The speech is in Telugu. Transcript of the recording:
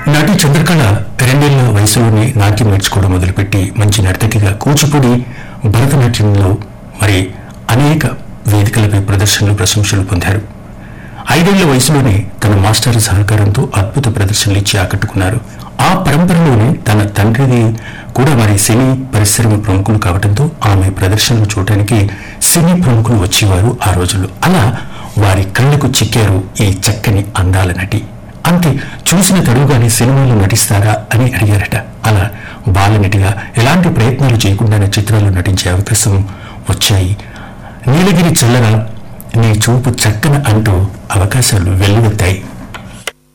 నటి చంద్రకళ రెండేళ్ల వయసులోనే నాట్యం నేర్చుకోవడం మొదలుపెట్టి మంచి నర్తకిగా కూచిపూడి భరతనాట్యంలో మరి అనేక వేదికలపై ప్రదర్శనలు ప్రశంసలు పొందారు ఐదేళ్ల వయసులోనే తన మాస్టర్ సహకారంతో అద్భుత ప్రదర్శనలు ఇచ్చి ఆకట్టుకున్నారు ఆ పరంపరలోనే తన తండ్రిది కూడా మరి సినీ పరిశ్రమ ప్రముఖులు కావడంతో ఆమె ప్రదర్శనలు చూడటానికి సినీ ప్రముఖులు వచ్చేవారు ఆ రోజుల్లో అలా వారి కళ్ళకు చిక్కారు ఈ చక్కని అందాల నటి అంతే చూసిన తడుగానే సినిమాలో నటిస్తారా అని అడిగారట అలా బాలనటిగా ఎలాంటి ప్రయత్నాలు చేయకుండానే చిత్రాల్లో నటించే అవకాశం వచ్చాయి నీలగిరి చల్లన నీ చూపు చక్కన అంటూ అవకాశాలు వెల్లువెత్తాయి